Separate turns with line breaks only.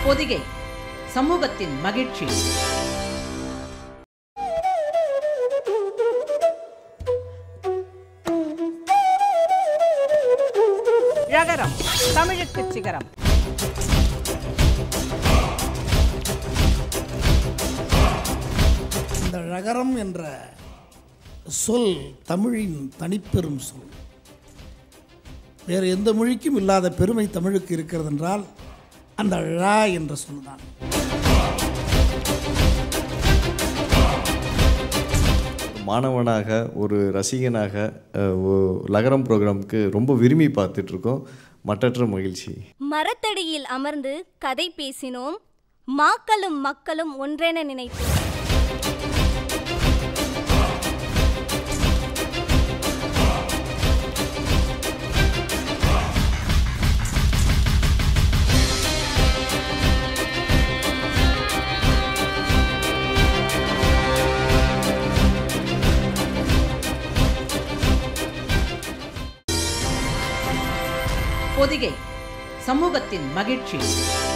பொதிகை சமூகத்தின் மகிழ்ச்சி ழகரம் தமிழுக்கு சிகரம்
இந்த ழகரம் என்ற சொல் தமிழின் தனிப்பெரும் சொல் வேறு எந்த மொழிக்கும் இல்லாத பெருமை தமிழுக்கு இருக்கிறது என்றால் அந்த ழ என்ற சொல்தான்
மாணவனாக ஒரு ரசிகனாக அஹ், ஒ- லகரம் ப்ரோக்ராமுக்கு ரொம்ப விரும்பி பார்த்துட்ருக்கோம் மற்றற்ற மகிழ்ச்சி
மரத்தடியில் அமர்ந்து கதை பேசினோம் மாக்களும் மக்களும் ஒன்றென நினைத்தோம்
பொதிகை சமூகத்தின் மகிழ்ச்சி